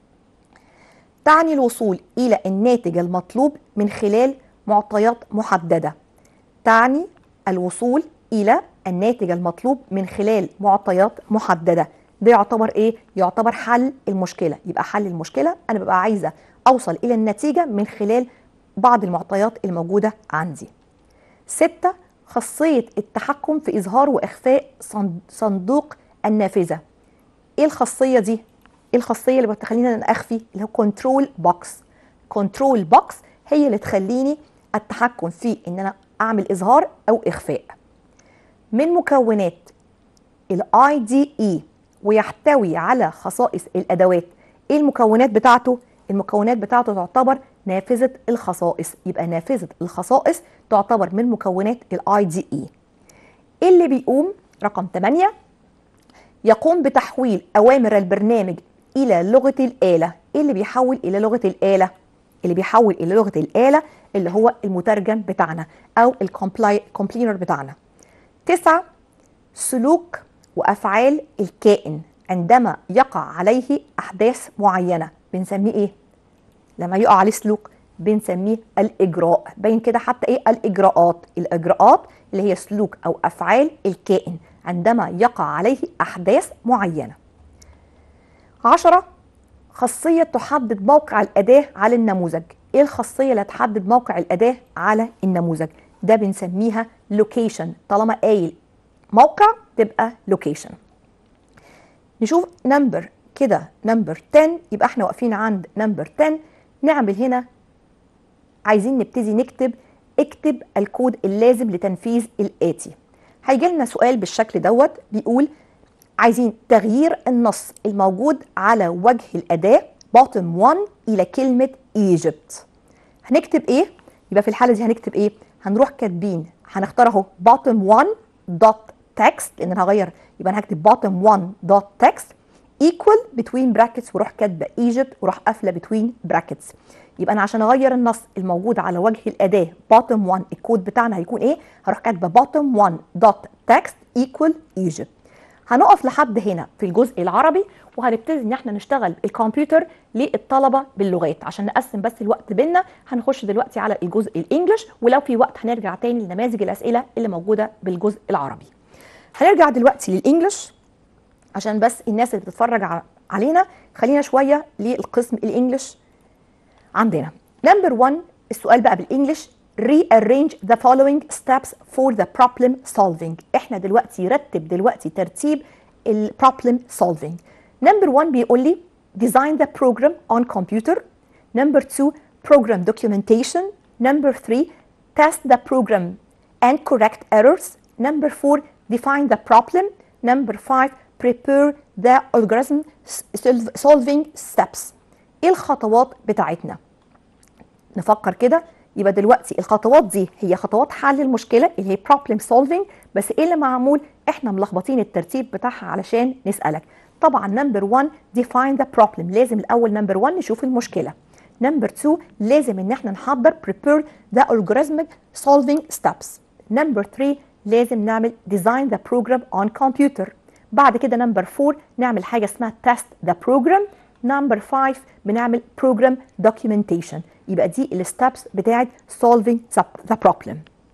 تعني الوصول إلى الناتج المطلوب من خلال معطيات محددة تعني الوصول إلى الناتج المطلوب من خلال معطيات محددة ده يعتبر إيه؟ يعتبر حل المشكلة يبقى حل المشكلة أنا ببقى عايزة أوصل إلى النتيجة من خلال بعض المعطيات الموجودة عندي ستة خاصية التحكم في إظهار وإخفاء صن- صندوق النافذة إيه الخاصية دي؟ إيه الخاصية اللي بتخلينا أخفي اللي هو كنترول بوكس كنترول بوكس هي اللي تخليني التحكم في إن أنا أعمل إظهار أو إخفاء من مكونات الاي دي اي ويحتوي على خصائص الادوات ايه المكونات بتاعته المكونات بتاعته تعتبر نافذه الخصائص يبقى نافذه الخصائص تعتبر من مكونات الاي دي اي اللي بيقوم رقم 8 يقوم بتحويل اوامر البرنامج الى لغه الاله ايه اللي بيحول الى لغه الاله اللي بيحول الى لغه الاله اللي هو المترجم بتاعنا او الكومبلينر بتاعنا تسعة سلوك وافعال الكائن عندما يقع عليه احداث معينه بنسميه ايه لما يقع عليه سلوك بنسميه الاجراء باين كده حتى ايه الاجراءات الاجراءات اللي هي سلوك او افعال الكائن عندما يقع عليه احداث معينه عشرة خاصية تحدد موقع الأداة على النموذج إيه الخاصية اللي تحدد موقع الأداة على النموذج ده بنسميها لوكيشن طالما قايل موقع تبقى لوكيشن نشوف نمبر كده نمبر 10 يبقى احنا واقفين عند نمبر 10 نعمل هنا عايزين نبتدي نكتب اكتب الكود اللازم لتنفيذ الآتي هيجي لنا سؤال بالشكل دوت بيقول عايزين تغيير النص الموجود على وجه الأداة bottom 1 إلى كلمة Egypt هنكتب إيه؟ يبقى في الحالة دي هنكتب إيه؟ هنروح كاتبين هنختار أهو bottom 1 dot text لأن أنا هغير يبقى أنا هكتب bottom 1 dot text equal between brackets وأروح كاتبة Egypt وأروح قافلة between brackets يبقى أنا عشان أغير النص الموجود على وجه الأداة bottom 1 الكود بتاعنا هيكون إيه؟ هروح كاتبة bottom 1 dot text equal Egypt هنقف لحد هنا في الجزء العربي وهنبتدي ان احنا نشتغل الكمبيوتر للطلبه باللغات عشان نقسم بس الوقت بينا هنخش دلوقتي على الجزء الانجليش ولو في وقت هنرجع تاني لنماذج الاسئله اللي موجوده بالجزء العربي هنرجع دلوقتي للانجليش عشان بس الناس اللي بتتفرج ع- علينا خلينا شويه للقسم الانجليش عندنا نمبر 1 السؤال بقى بالانجليش rearrange the following steps for the problem solving احنا دلوقتي رتب دلوقتي ترتيب ال problem solving نمبر 1 بيقول لي design the program on computer نمبر 2 program documentation نمبر 3 test the program and correct errors number 4 define the problem number 5 prepare the algorithm solve- solving steps ايه الخطوات بتاعتنا نفكر كده يبقى دلوقتي الخطوات دي هي خطوات حل المشكله اللي هي problem solving بس ايه اللي معمول احنا ملخبطين الترتيب بتاعها علشان نسالك طبعا نمبر 1 define the problem لازم الاول نمبر 1 نشوف المشكله نمبر 2 لازم ان احنا نحضر prepare the algorithmic solving steps نمبر 3 لازم نعمل design the program on computer بعد كده نمبر 4 نعمل حاجه اسمها test the program نمبر 5 بنعمل program documentation يبقى دي الستبس بتاعت solving the- the problem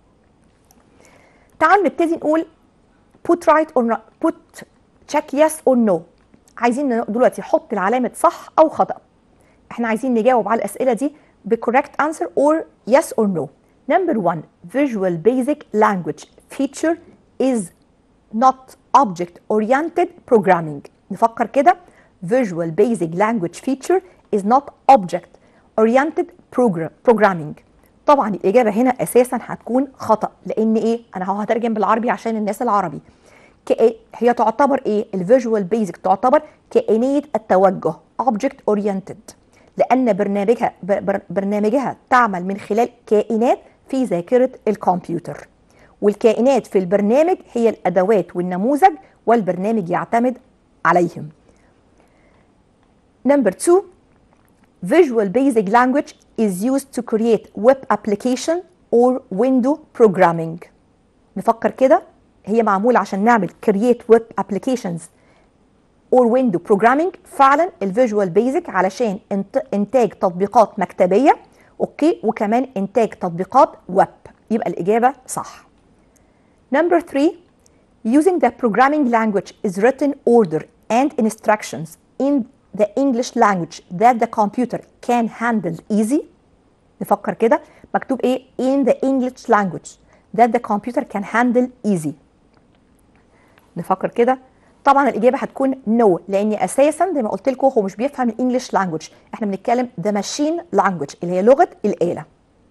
تعالوا نبتدي نقول put right or not put check yes or no عايزين دلوقتي نحط العلامة صح أو خطأ احنا عايزين نجاوب على الأسئلة دي ب correct answer or yes or no number one visual basic language feature is not object oriented programming نفكر كده visual basic language feature is not object oriented program programming طبعا الإجابة هنا أساسا هتكون خطأ لأن إيه أنا هو هترجم بالعربي عشان الناس العربي كإيه؟ هي تعتبر ايه الفيجوال بيزك تعتبر كائنيه التوجه object oriented لان برنامجها بر- برنامجها تعمل من خلال كائنات في ذاكره الكمبيوتر والكائنات في البرنامج هي الادوات والنموذج والبرنامج يعتمد عليهم Number two, Visual Basic Language is used to create web application or window programming. نفكر كده هي معمولة عشان نعمل create web applications or window programming فعلا الفيجوال بيزك علشان انت انتاج تطبيقات مكتبيه اوكي وكمان انتاج تطبيقات ويب يبقى الاجابه صح Number three, using the programming language is written order and instructions in the English language that the computer can handle easy. نفكر كده مكتوب ايه in the English language that the computer can handle easy. نفكر كده طبعا الاجابه هتكون no لاني اساسا زي ما قلت لكم هو مش بيفهم الانجليش لانجوج احنا بنتكلم the machine language اللي هي لغه الاله.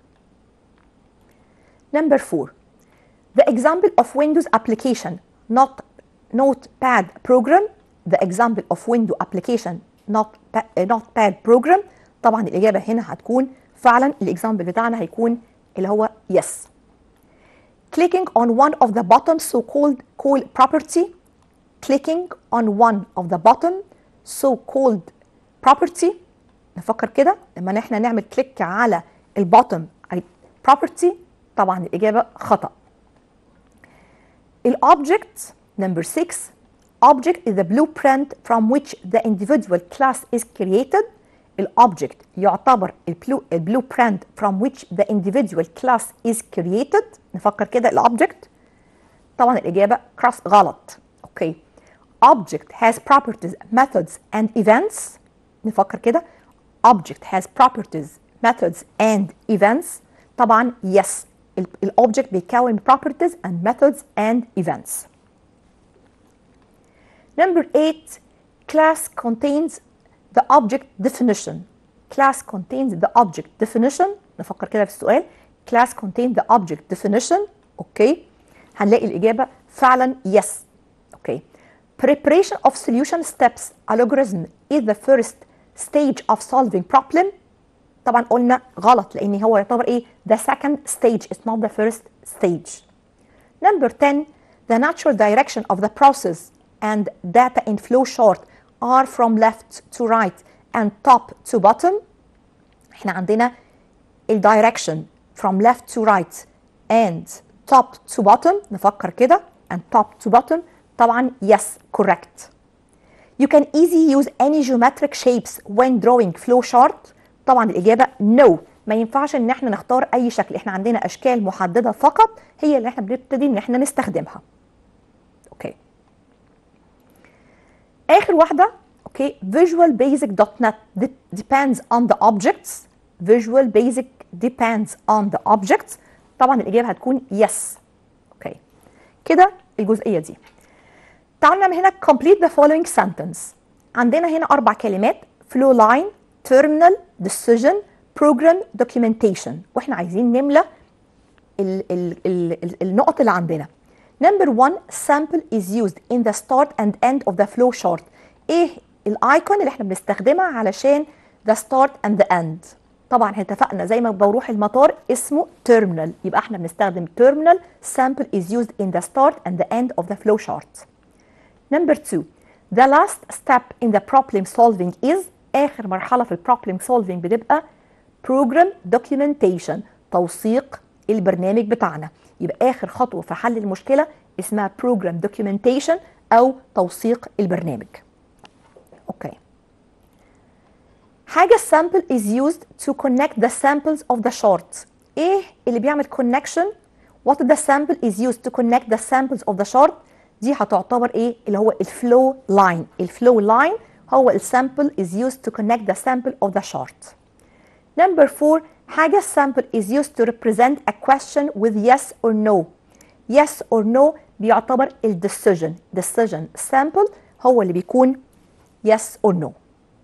Number four, the example of Windows application, not Notepad program, the example of Windows application, not pa- uh, Notepad program. طبعا الإجابة هنا هتكون فعلا الإكزامبل بتاعنا هيكون اللي هو yes. Clicking on one of the bottom so-called call property, clicking on one of the bottom so-called property نفكر كده لما احنا نعمل كليك على البوتم property طبعا الإجابة خطأ. الobject number 6 object is the blueprint from which the individual class is created الobject يعتبر البلو البلوبرنت from which the individual class is created نفكر كده الobject طبعا الإجابة كراس غلط اوكي object has properties methods and events نفكر كده object has properties methods and events طبعا yes الاوبجكت بيكون properties and methods and events number 8 class contains the object definition class contains the object definition نفكر كده في السؤال class contains the object definition اوكي هنلاقي الإجابة فعلا yes اوكي preparation of solution steps algorithm is the first stage of solving problem طبعا قلنا غلط لان هو يعتبر ايه the second stage is not the first stage number 10 the natural direction of the process and data in flow chart are from left to right and top to bottom احنا عندنا ال direction from left to right and top to bottom نفكر كده and top to bottom طبعا yes correct you can easily use any geometric shapes when drawing flow chart طبعا الاجابه no ما ينفعش ان احنا نختار اي شكل احنا عندنا اشكال محدده فقط هي اللي احنا بنبتدي ان احنا نستخدمها اوكي اخر واحده اوكي visual basic dot net depends on the objects visual basic depends on the objects طبعا الاجابه هتكون yes اوكي كده الجزئيه دي تعالوا نعمل هنا complete the following sentence عندنا هنا اربع كلمات flow line terminal decision program documentation واحنا عايزين نملى ال ال ال ال النقط اللي عندنا number one sample is used in the start and end of the flow chart ايه الايكون اللي احنا بنستخدمها علشان the start and the end طبعا احنا اتفقنا زي ما بروح المطار اسمه terminal يبقى احنا بنستخدم terminal sample is used in the start and the end of the flow chart number two the last step in the problem solving is اخر مرحله في البروبلم سولفينج بتبقى program documentation توثيق البرنامج بتاعنا يبقى اخر خطوه في حل المشكله اسمها program documentation او توثيق البرنامج اوكي حاجه sample is used to connect the samples of the chart ايه اللي بيعمل connection what the sample is used to connect the samples of the chart دي هتعتبر ايه اللي هو الفلو لاين الفلو لاين هو السامبل is used to connect the sample of the chart. Number four, حاجة sample is used to represent a question with yes or no. Yes or no بيعتبر ال decision. Decision sample هو اللي بيكون yes or no.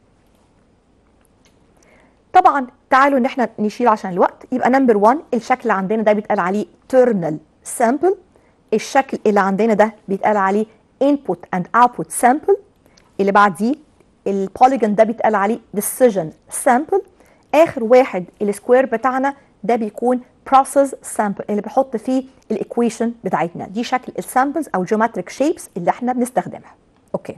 طبعا تعالوا ان احنا نشيل عشان الوقت يبقى نمبر 1 الشكل اللي عندنا ده بيتقال عليه terminal sample الشكل اللي عندنا ده بيتقال عليه input and output sample اللي بعديه البوليجون ده بيتقال عليه decision sample اخر واحد السكوير بتاعنا ده بيكون process sample اللي بحط فيه الايكويشن بتاعتنا دي شكل السامبلز او geometric shapes اللي احنا بنستخدمها اوكي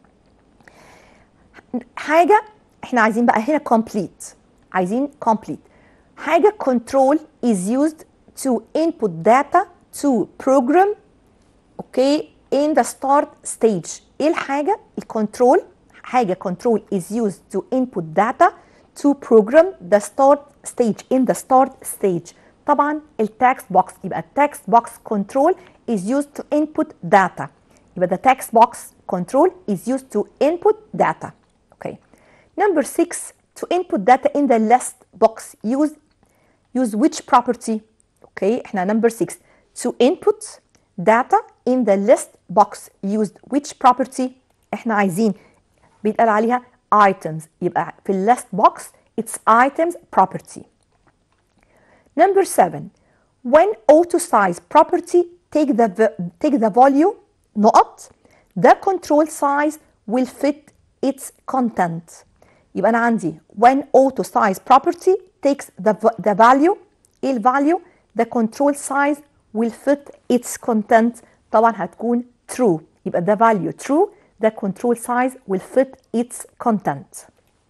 حاجه احنا عايزين بقى هنا complete عايزين complete حاجه control is used to input data to program اوكي in the start stage ايه الحاجه الكنترول حاجه control is used to input data to program the start stage in the start stage طبعا التكست بوكس يبقى التكست بوكس كنترول is used to input data يبقى the text box control is used to input data okay number 6 to input data in the list box use use which property okay احنا number 6 to input data in the list box used which property احنا عايزين بيتقال عليها items يبقى في ال list box it's items property number 7 when auto size property take the take the value نقط the control size will fit its content يبقى انا عندي when auto size property takes the the value ايه ال value the control size will fit its content طبعا هتكون true يبقى the value true the control size will fit its content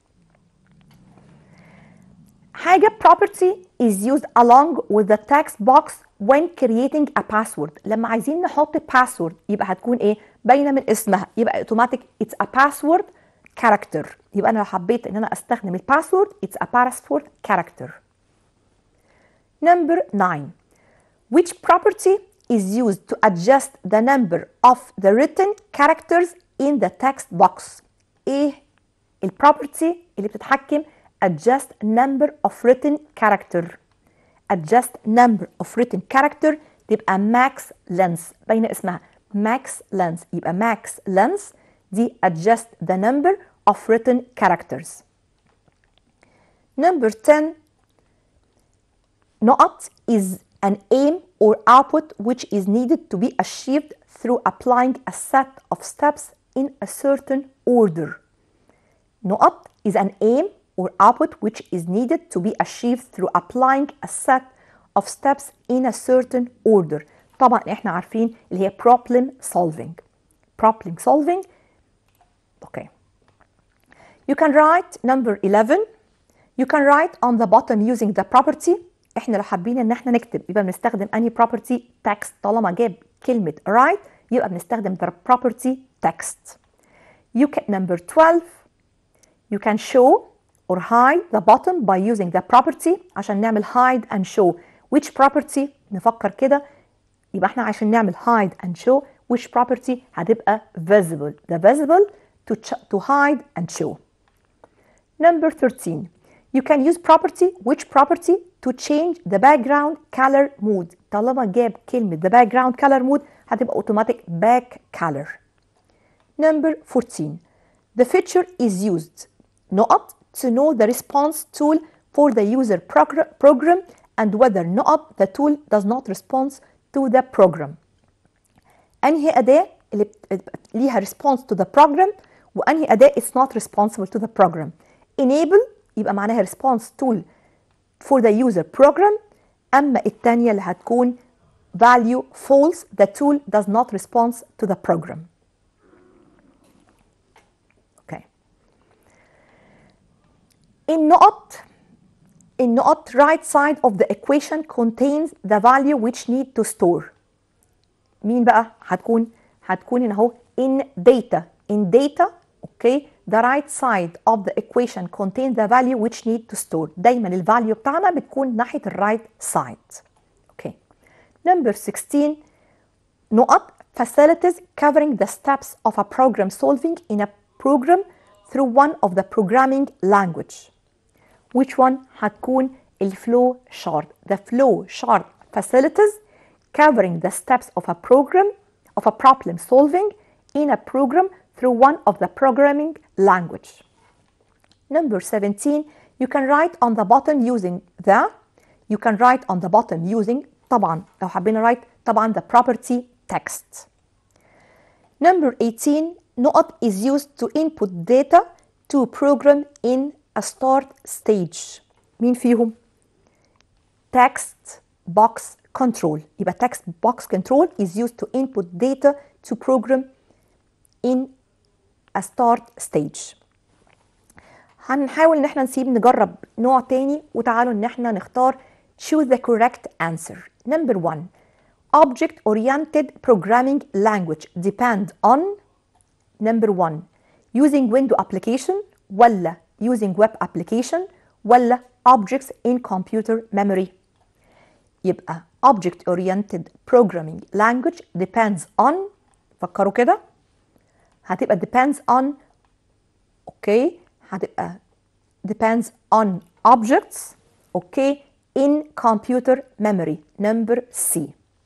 حاجة property is used along with the text box when creating a password لما عايزين نحط password يبقى هتكون ايه باينة من اسمها يبقى automatic it's a password character يبقى انا لو حبيت ان انا استخدم الباسورد it's a password character number 9 which property is used to adjust the number of the written characters in the text box ايه البروبرتي اللي بتتحكم adjust number of written character adjust number of written character تبقى max length باينه اسمها max length يبقى max length دي adjust the number of written characters number 10 نقط is an aim or output which is needed to be achieved through applying a set of steps in a certain order. نقط is an aim or output which is needed to be achieved through applying a set of steps in a certain order. طبعا احنا عارفين اللي هي problem solving. Problem solving. Okay. You can write number 11. You can write on the bottom using the property احنا لو حابين ان احنا نكتب يبقى بنستخدم انهي property text طالما جاب كلمة write يبقى بنستخدم the property text. You can number 12 you can show or hide the bottom by using the property عشان نعمل hide and show which property نفكر كده يبقى احنا عشان نعمل hide and show which property هتبقى visible the visible to, to hide and show number 13 you can use property which property to change the background color mode طالما جاب كلمة the background color mode هتبقى automatic back color number 14 the feature is used نقط to know the response tool for the user program and whether نقط the tool does not respond to the program انهي اداه اللي ليها response to the program وانهي اداه is not responsible to the program enable يبقى معناها response tool for the user program اما الثانيه اللي هتكون value false the tool does not respond to the program okay النقط النقط right side of the equation contains the value which need to store مين بقى هتكون هتكون هنا اهو in data in data okay the right side of the equation contains the value which need to store دايما الفاليو بتاعنا بتكون ناحيه الرايت side okay number 16 نقط facilities covering the steps of a program solving in a program through one of the programming language which one هتكون الفلو chart the flow chart facilities covering the steps of a program of a problem solving in a program through one of the programming language. Number 17, you can write on the bottom using the, you can write on the bottom using طبعا لو حابين write طبعا the property text. Number 18, نقط is used to input data to program in a start stage. مين فيهم؟ Text box control. يبقى text box control is used to input data to program in a start stage. هنحاول ان احنا نسيب نجرب نوع تاني وتعالوا ان احنا نختار choose the correct answer. Number one, object oriented programming language depend on number one using window application ولا using web application ولا objects in computer memory يبقى object oriented programming language depends on فكروا كده هتبقى depends on اوكي هتبقى depends on objects اوكي in computer memory number C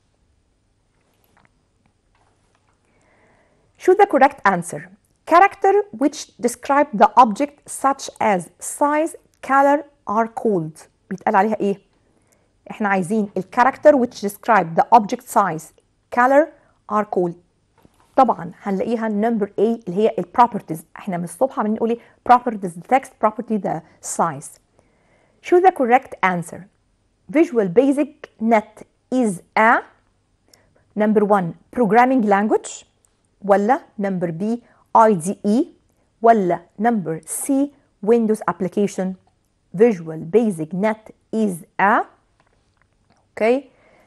Choose the correct answer. Character which describe the object such as size, color are called. بيتقال عليها ايه؟ احنا عايزين الكاركتر which describe the object size, color are called. طبعا هنلاقيها number A اللي هي ال properties. احنا من الصبح عمالين نقول ايه؟ properties the text, property the size. Choose the correct answer. Visual Basic Net is a number one programming language ولا number B IDE ولا number C Windows application Visual Basic Net is a okay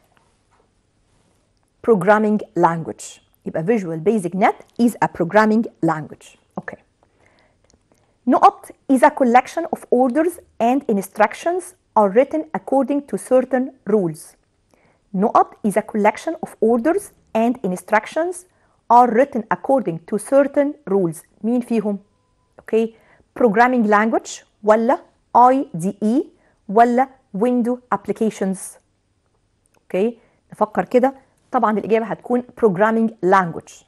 programming language يبقى Visual Basic Net is a programming language okay نقط is a collection of orders and instructions are written according to certain rules نقط is a collection of orders and instructions are written according to certain rules مين فيهم اوكي programming language ولا IDE ولا window applications اوكي نفكر كده طبعا الاجابه هتكون programming language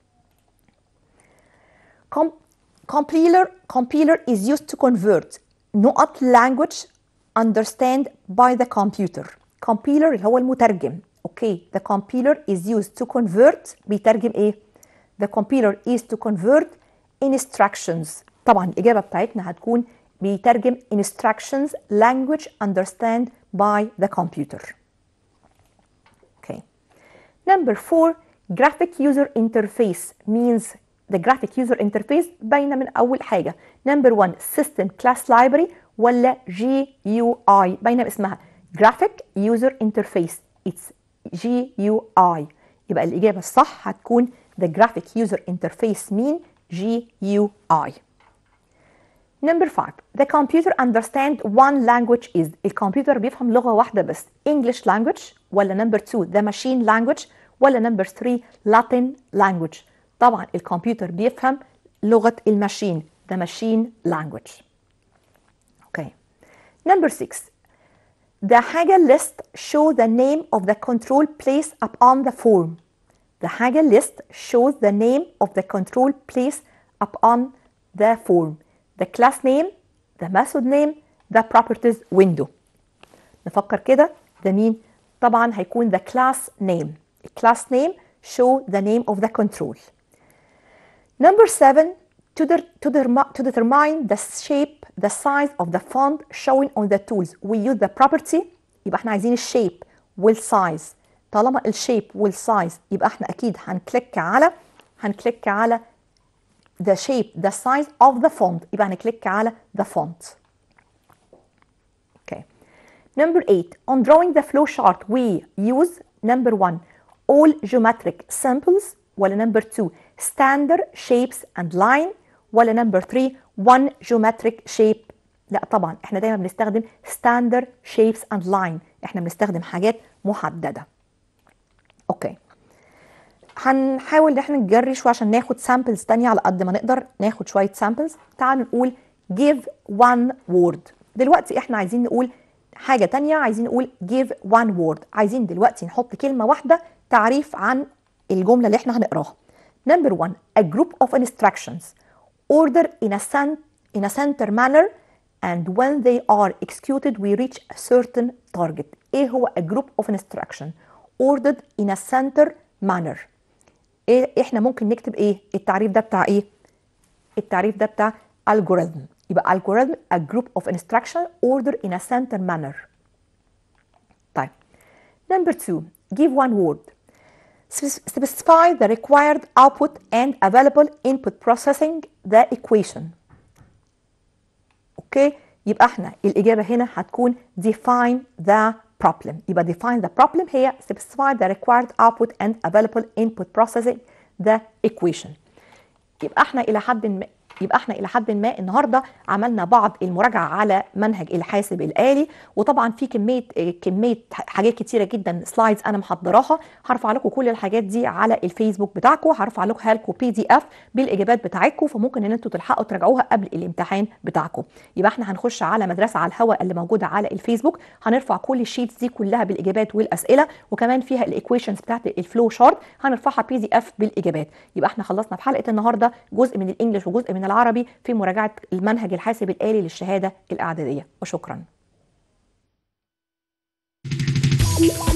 Com compiler compiler is used to convert نقط language understand by the computer compiler اللي هو المترجم اوكي the compiler is used to convert بيترجم ايه the compiler is to convert instructions طبعا الاجابه بتاعتنا هتكون بيترجم instructions language understand by the computer okay number four graphic user interface means the graphic user interface باينه من اول حاجه number one system class library ولا GUI باينه باسمها graphic user interface it's GUI يبقى الإجابة الصح هتكون the graphic user interface mean GUI Number five the computer understand one language is الكمبيوتر بيفهم لغة واحدة بس English language ولا number two the machine language ولا number three Latin language طبعا الكمبيوتر بيفهم لغة الماشين the machine language okay number six The حاجة list show the name of the control placed upon the form. The حاجة list shows the name of the control placed upon the form. The class name, the method name, the properties window. نفكر كده ده مين؟ طبعا هيكون the class name. The class name show the name of the control. Number seven, to, de to, de to determine the shape, the size of the font showing on the tools, we use the property يبقى احنا عايزين الشيب والسايز طالما الشيب والسايز يبقى احنا اكيد هنكليك على هنكليك على the shape the size of the font يبقى هنكليك على the font okay number 8 on drawing the flow chart we use number 1 all geometric symbols ولا number 2 standard shapes and line ولا number 3 one geometric shape لا طبعا احنا دايما بنستخدم standard shapes and line احنا بنستخدم حاجات محدده اوكي هنحاول ان احنا نجري شويه عشان ناخد سامبلز تانية على قد ما نقدر ناخد شويه سامبلز تعالوا نقول give one word دلوقتي احنا عايزين نقول حاجه تانية عايزين نقول give one word عايزين دلوقتي نحط كلمه واحده تعريف عن الجمله اللي احنا هنقراها number one a group of instructions order in a, cent in a center manner and when they are executed we reach a certain target ايه هو a group of instruction ordered in a center manner ايه احنا ممكن نكتب ايه التعريف ده بتاع ايه التعريف ده بتاع algorithm يبقى algorithm a group of instruction ordered in a center manner طيب number two give one word specify the required output and available input processing the equation اوكي يبقى احنا الاجابه هنا هتكون define the problem يبقى define the problem هي specify the required output and available input processing the equation يبقى احنا الى حد ما يبقى احنا الى حد ما النهارده عملنا بعض المراجعه على منهج الحاسب الالي وطبعا في كميه كميه حاجات كتيره جدا سلايدز انا محضراها هرفع لكم كل الحاجات دي على الفيسبوك بتاعكم هرفع لكم لكم بي دي اف بالاجابات بتاعتكم فممكن ان انتوا تلحقوا تراجعوها قبل الامتحان بتاعكم يبقى احنا هنخش على مدرسه على الهواء اللي موجوده على الفيسبوك هنرفع كل الشيتس دي كلها بالاجابات والاسئله وكمان فيها الايكويشنز بتاعت الفلو شارت هنرفعها بي دي اف بالاجابات يبقى احنا خلصنا في حلقه النهارده جزء من الانجليش وجزء من العربي في مراجعه المنهج الحاسب الالي للشهاده الاعداديه وشكرا